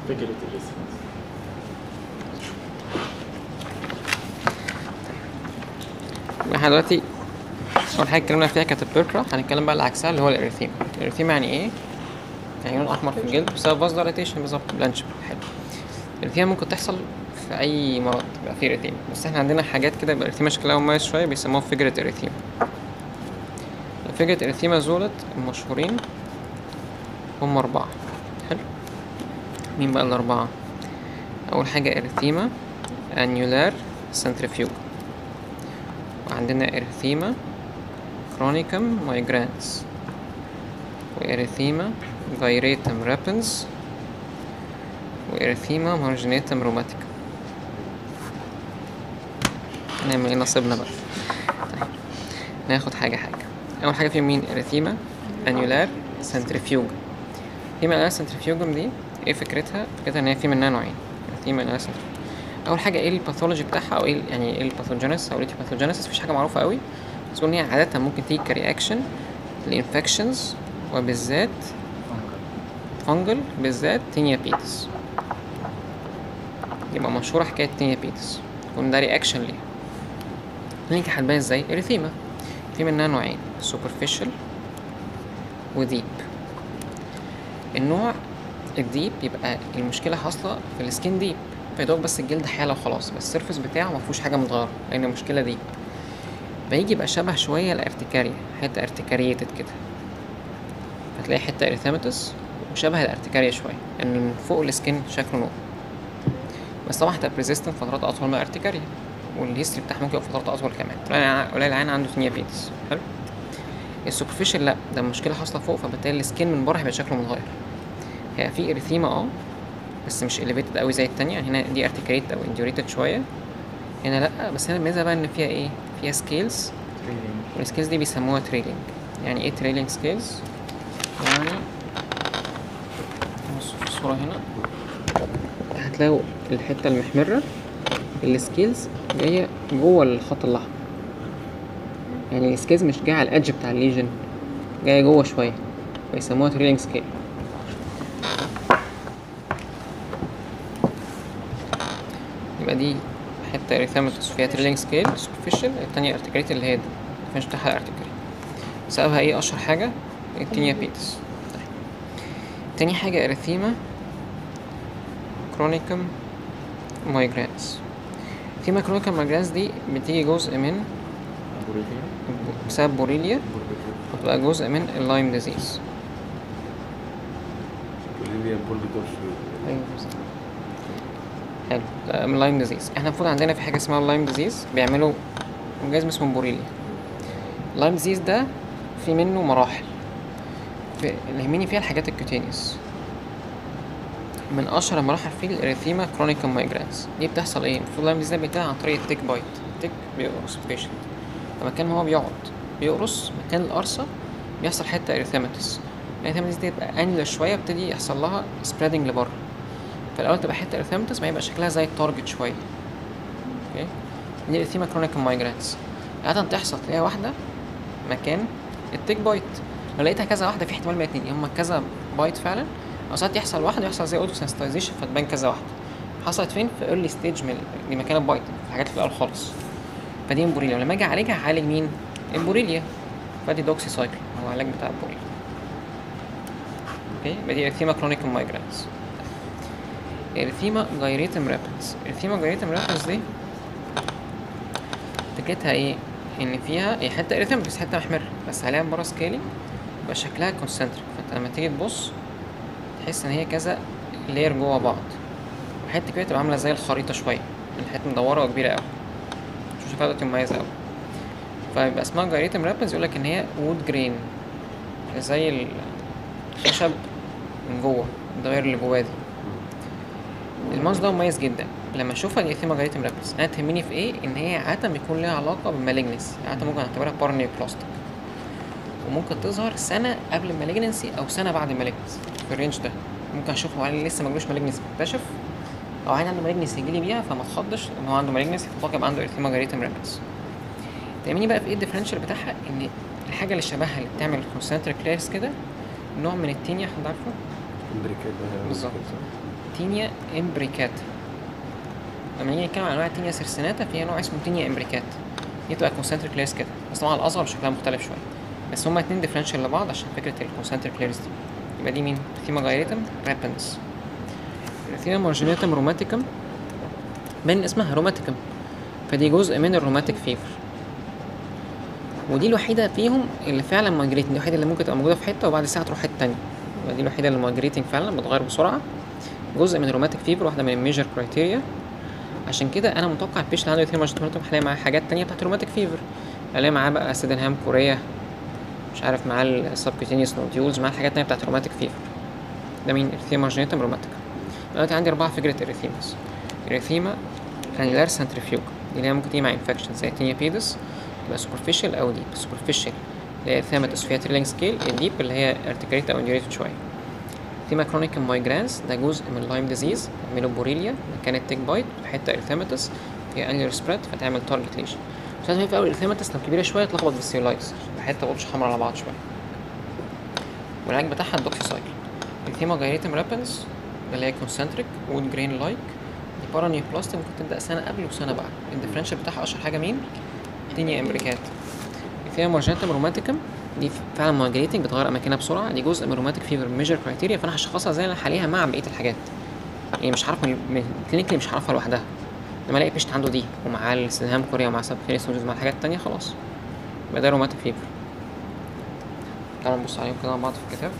figurative response احنا دلوقتي اول حاجه اتكلمنا فيها كانت البيركرا هنتكلم بقى على عكسها اللي هو الاريثيما الاريثيما يعني ايه يعني لون احمر في الجلد بسبب فاز دايليتيشن بالظبط بلانش حلو الاريثيما ممكن تحصل في اي مرض يبقى فيه اريثيما بس احنا عندنا حاجات كده يبقى الاريثيما شكلها مميز شويه بيسموها فيجرة اريثيما فيجرة اريثيما زولت المشهورين هم اربعه حلو مين بقى الاربعه اول حاجه اريثيما انيولار سنتريفيوج وعندنا إرثيما كرونيكم مايجرانس وإرثيما فايريتم رابنز وإرثيما مارجينيتم روماتيكا نعمل ايه نصيبنا بقى طيب ناخد حاجة حاجة أول حاجة في مين إرثيما أنيولار سنتريفيوج إرثيما أنيولار سنتريفيوجم دي ايه فكرتها؟ فكرتها إن هي في منها نوعين إرثيما أنيولار سنتريفيوج اول حاجه ايه الباثولوجي بتاعها او ايه يعني ايه الباثوجينيس او الباثوجينيس مفيش حاجه معروفه قوي بس ان هي عاده ممكن تيجي كرياكشن لانفكشنز وبالذات فانجل بالذات تينيا بيتس يبقى مشهوره حكايه تينيا بيتس يكون ده رياكشن ليها كلينيكا هتبان ازاي اريثيما في منها نوعين سوبرفيشال وديب النوع الديب يبقى المشكله حاصله في السكين ديب فيدوب بس الجلد حاله وخلاص بس السيرفس بتاعه مفيهوش حاجه متغيره لان المشكله دي فيجي يبقى شبه شويه الارتكاريا حته ارتكاريتد كده فتلاقي حته اريثيماتس وشبه الارتكاريا شويه ان من فوق السكين شكله نور بس طبعا هتبقى بريزيستنت فترات اطول من الارتكاريا والهيستوري بتاعها ممكن يبقى فترات اطول كمان قليل قليل العين عنده ثنيا بيتس حلو السوبرفيشال لا ده المشكله حاصله فوق فبالتالي السكين من بره هيبقى شكله متغير هي في اريثيما اه بس مش elevated قوي زي التانية يعني هنا دي ارتكريت او انديوريتد شوية هنا لأ بس هنا الميزة بقى ان فيها ايه فيها سكيلز والسكيلز دي بيسموها تريلينج يعني ايه تريلينج سكيلز يعني بص في الصورة هنا هتلاقوا الحتة المحمرة السكيلز جاية جوه الخط الأحمر يعني السكيلز مش جاية على الأدج بتاع الليجن جاية جوه شوية فيسموها تريلينج سكيل يبقى دي حتة اريثيماتوس فيها تريلينج سكيل سوبرفيشال التانية ارتكريت اللي هي دي مفيش بتاعها ارتكريت سببها ايه اشهر حاجة التينيا بيتس طيب. تاني حاجة اريثيما كرونيكم مايجرانس اريثيما كرونيكم مايجرانس دي بتيجي جزء من بسبب بوريليا وتبقى جزء من اللايم ديزيز بوليفيا بول دورس ايوه بالظبط حلو ده من اللايم ديزيز احنا المفروض عندنا في حاجه اسمها اللايم ديزيز بيعملوا اورجازم اسمه بوريليا اللايم ديزيز ده في منه مراحل في اللي يهمني فيها الحاجات الكوتينيوس من اشهر المراحل فيه الاريثيما كرونيكال مايجرانس دي بتحصل ايه المفروض اللايم ديزيز ده بيتنقل عن طريق التيك بايت التيك بيقرص البيشنت فمكان ما هو بيقعد بيقرص مكان القرصه بيحصل حته اريثيماتس الاريثيماتس دي تبقى انيلر شويه بتدي يحصل لها سبريدنج لبره فالاول تبقى حته اريثيماتس ما يبقى شكلها زي التارجت شويه اوكي دي اريثيما كرونيك مايجرانس عادة تحصل تلاقيها واحده مكان التيك بايت لو لقيتها كذا واحده في احتمال من اتنين هما كذا بايت فعلا او ساعات يحصل واحده يحصل زي اوتو سنسيتايزيشن فتبان كذا واحده حصلت فين في ايرلي ستيج من دي مكان البايت في الحاجات في الاول خالص فدي امبوريليا ولما اجي اعالجها هعالج مين امبوريليا فدي دوكسي سايكل هو العلاج بتاع البوريليا اوكي يبقى دي ارثيما كرونيك مايجرانس ارثيما جايريتم رابنس ارثيما جايريتم رابنس دي فكرتها ايه ان فيها هي حته ارثيما بس حته محمره بس عليها من بره سكيلي يبقى شكلها كونسنتريك فانت لما تيجي تبص تحس ان هي كذا لير جوه بعض وحته كده تبقى عامله زي الخريطه شويه الحته مدوره وكبيره قوي شوف شكلها دلوقتي مميزه قوي فيبقى اسمها جايريتم رابنس يقول لك ان هي وود جرين زي الخشب من جوه الدوائر اللي جواه دي الماوس ده مميز جدا لما اشوفها دي اثيما جايتم رابس انا تهمني في ايه ان هي عاده بيكون لها علاقه بالمالجنسي عاده ممكن اعتبرها بارنيوبلاستيك وممكن تظهر سنه قبل المالجنسي او سنه بعد المالجنسي في الرينج ده ممكن اشوفه عيل لسه ما جالوش مالجنسي اكتشف او عيل عنده مالجنسي يجي لي بيها فما تخضش ان هو عنده مالجنسي فطاق يبقى عنده ارثيما جايتم رابس تهمني بقى في ايه الديفرنشال بتاعها ان الحاجه اللي شبهها اللي بتعمل كونسنتريك لايرز كده نوع من التينيا حد عارفه امريكا بالظبط. تينيا امبريكاتا لما نيجي نتكلم عن انواع التينيا سيرسيناتا في نوع اسمه تينيا امبريكاتا دي بتبقى كونسنتريك لايرز كده بس طبعا الاصغر شكلها مختلف شويه بس هما اتنين ديفرنشال لبعض عشان فكره الكونسنتريك لايرز دي يبقى دي مين؟ ثيما جايريتم رابنس ثيما مارجينيتم روماتيكم من اسمها روماتيكم فدي جزء من الروماتيك فيفر ودي الوحيده فيهم اللي فعلا مايجريتنج دي الوحيده اللي ممكن تبقى موجوده في حته وبعد ساعه تروح حته تانية يبقى دي الوحيده اللي مايجريتنج فعلا بتغير بسرعه جزء من الروماتيك فيفر واحده من الميجر كرايتيريا عشان كده انا متوقع البيشنت عنده ثيما مارجينيتم هلاقي معاه حاجات تانية بتاعت الروماتيك فيفر هلاقي معاه بقى سيدنهام كوريا مش عارف معاه السبكوتينيوس نوديولز معاه الحاجات التانية بتاعت الروماتيك فيفر ده مين ارثيما مارجينيتم روماتيك دلوقتي عندي أربعة فكرة اريثيماس اريثيما كانيلار سنتريفيوج دي اللي هي ممكن تيجي مع انفكشن زي تينيا بيدس تبقى سوبرفيشال أو ديب سوبرفيشال اللي هي ارثيماتوس فيها تريلينج سكيل الديب اللي هي ارتكريت أو انديوريتد شوية ثيما كرونيك مايجرانس ده جزء من اللايم ديزيز بيعملوا بوريليا مكان التيك بايت حتة ارثيماتوس فيها انيور سبريد فتعمل تارجت ليشن مش لازم في أول ارثيماتوس لو كبيرة شوية تلخبط بالسيولايتس حتة بقولش حمرا على بعض شوية والعلاج بتاعها الدوكسيسايكل الثيما جايريتم رابنس اللي هي كونسنتريك وود جرين لايك دي بارانيوبلاست ممكن تبدا سنه قبل وسنه بعد الديفرنشال بتاعها اشهر حاجه مين تينيا امريكات فيها مارجنتم روماتيكم دي فعلا مايجريتنج بتغير اماكنها بسرعه دي جزء من روماتيك فيفر ميجر كرايتيريا فانا هشخصها زي اللي انا حاليها مع بقيه الحاجات يعني مش عارف من الكلينيكلي مش هعرفها لوحدها لما الاقي بيشنت عنده دي ومعاه السنهام كوريا ومعاه سبكينيس مع الحاجات التانية خلاص يبقى ده روماتيك فيفر تعالوا نبص عليهم كده مع بعض في الكتاب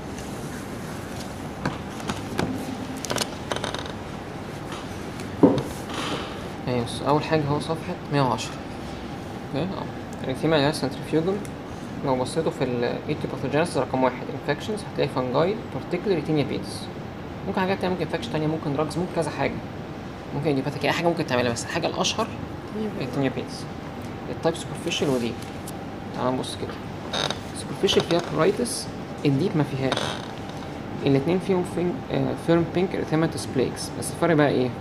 ايوه اول حاجه هو صفحه 110 اوكي اه الاريثيما اللي هي سنتريفيوجل لو بصيتوا في الايتيوباثوجينيسيس رقم واحد انفكشنز هتلاقي فانجاي بارتيكولار تينيا بيدس ممكن حاجات تانية ممكن انفكشن تانية ممكن دراجز ممكن كذا حاجه ممكن ايديوباثيك اي حاجه ممكن تعملها بس الحاجه الاشهر التينيا بيدس التايب سوبرفيشال وديب تعال نبص كده سوبرفيشال فيها برايتس الديب ما فيهاش الاتنين فيهم فيرم بينك اريثيماتوس بليكس بس الفرق بقى ايه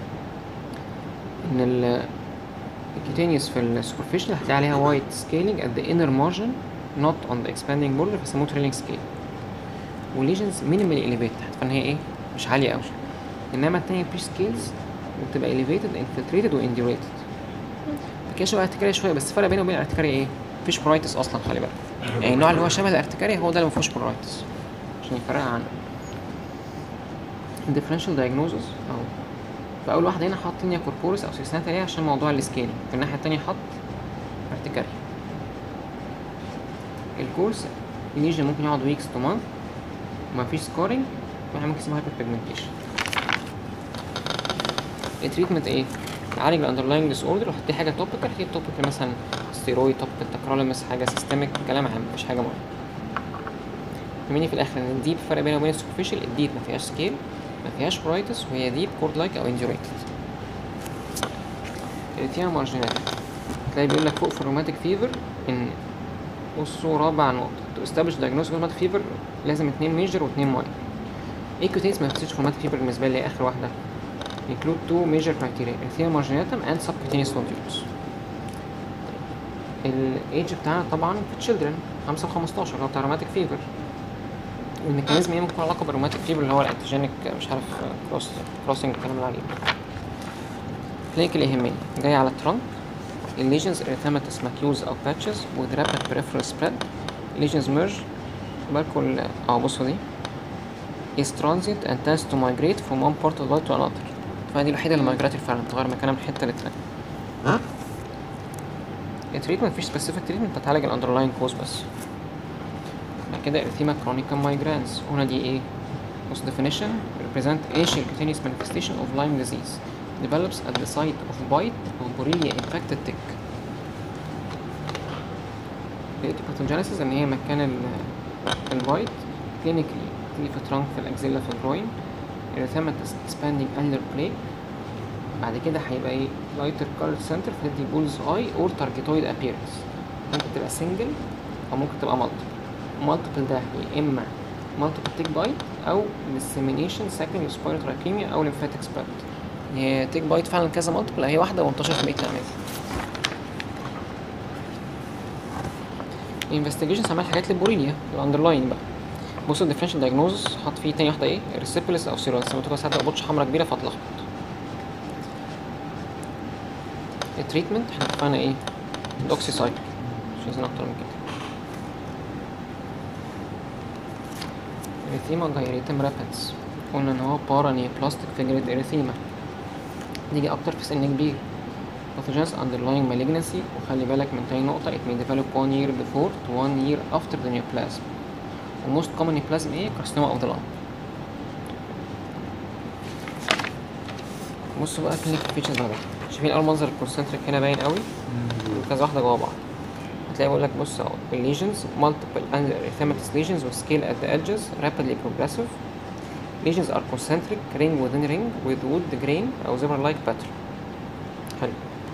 ان ال الكيتينيوس في السوبرفيشال هتلاقي عليها وايت سكيلينج at the inner margin not on the expanding border فيسموه تريلينج سكيل والليجنز مينيمالي elevated فان هي ايه مش عالية أوي انما التانية بيش سكيلز بتبقى elevated infiltrated و indurated كده شبه الارتكاريا شوية بس الفرق بينه وبين الارتكاريا ايه مفيش برايتس اصلا خلي بالك يعني النوع اللي هو شبه الارتكاريا هو ده اللي مفيهوش برايتس عشان يفرقها عنه differential diagnosis اهو فاول واحده هنا حاط لينيا كوربورس او سيسناتا ليه عشان موضوع السكيل في الناحيه التانية حط ارتكاري الكورس الليجن ممكن يقعد ويكس تو مانث ومفيش سكورنج واحنا ممكن اسمها هايبر بيجمنتيشن التريتمنت ايه؟ نعالج الاندرلاينج ديس اوردر وحط حاجه توبيكال في توبيكال مثلا ستيرويد توبيكال تكروليمس حاجه سيستميك كلام عام مفيش حاجه مهمه يهمني في الاخر ان الديب فرق بينها وبين السوبرفيشال الديب ما فيهاش سكيل ما فيهاش برايتس وهي ديب كورد لايك او انديوريتد الاتيا مارجينال تلاقي بيقول لك فوق في الروماتيك فيفر ان بصوا رابع نقطة تو استابلش دايجنوز روماتيك فيفر لازم اتنين ميجر واتنين ماينر ايه كوتينز ما تفتش روماتيك فيفر بالنسبة لي اخر واحدة include two major criteria الثيا مارجيناتم and subcutaneous nodules الايدج بتاعنا طبعا في children 5 و 15 اللي هو بتاع روماتيك فيفر والميكانيزم ايه ممكن علاقه بالروماتيك فيبر اللي هو الانتيجينيك مش عارف كروس كروسنج الكلام اللي عليه كلينيك اللي يهمني جاي على الترنك الليجنز اريثيماتس ماكيوز او باتشز with rapid peripheral spread lesions merge بالكم اه بصوا دي is transient and tends to migrate from one part of the body to another فدي الوحيدة اللي مايجراتي فعلا تغير مكانها من حتة للتانية التريتمنت مفيش سبيسيفيك تريتمنت بتعالج الاندرلاين كوز بس بعد كده ارثيما كرونيكا مايجرانس هنا دي ايه بص definition represent a cutaneous manifestation of Lyme disease develops at the site of bite of Borrelia infected tick pathogenesis ان هي مكان ال البايت clinically تيجي في الترانك في الاكزيلا في الجروين erythematous expanding annular plaque بعد كده هيبقى ايه lighter colored center فتدي بولز اي or targetoid appearance ممكن تبقى single او ممكن تبقى multiple multiple ده يا اما multiple tick bite او dissemination secondary spiral trachemia او lymphatic spread هي tick bite فعلا كذا multiple هي واحده وانتشر في بقيه الاماكن investigations عمل حاجات للبوريليا الاندرلاين بقى بصوا الديفرنشال دايجنوزس حط فيه تاني واحده ايه ريسيبلس او سيروس لما تبقى ساعات بوتش حمرا كبيره فتلخبط التريتمنت احنا اتفقنا ايه دوكسيسايد مش عايزين اكتر من كده اريثيما جايريتم رابنس قلنا ان هو بارانيوبلاستيك فيجريت اريثيما نيجي اكتر في سن كبير pathogens underlying malignancy وخلي بالك من تاني نقطة it may develop one year before to one year after the neoplasm و most common neoplasm ايه carcinoma of the lung بصوا بقى clinical features بعدها شايفين اول منظر الكونسنتريك هنا باين قوي كذا واحدة جوا بعض هتلاقي بيقول لك بص اهو الليجنز multiple erythematous lesions with scale at the edges rapidly progressive lesions are concentric ring within ring with wood grain أو zebra like pattern حلو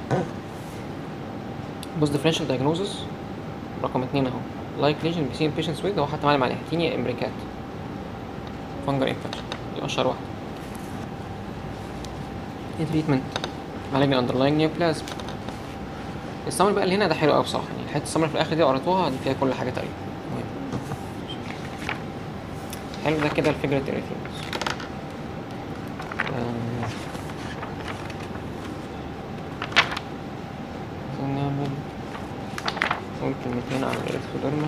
بص differential diagnosis رقم اتنين اهو like lesion be seen in patients with هو حتى معلم عليها تينيا امبريكات fungal infection دي أشهر واحدة ايه treatment علاج underlying neoplasm السمر بقى اللي هنا ده حلو قوي بصراحة يعني الحتة السمر في الآخر دي قريتوها دي فيها كل حاجة تقريبا مهم. حلو ده كده الفكرة الريفيوز نعمل نقول كلمتين عن الإرثوديرما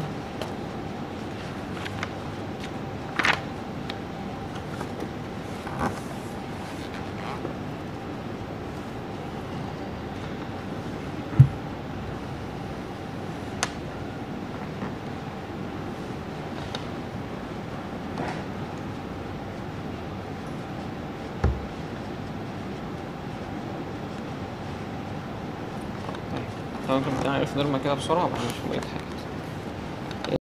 طيب ممكن بتاع الإرثوديرما كده بسرعة بعدين نشوف بقية الحاجات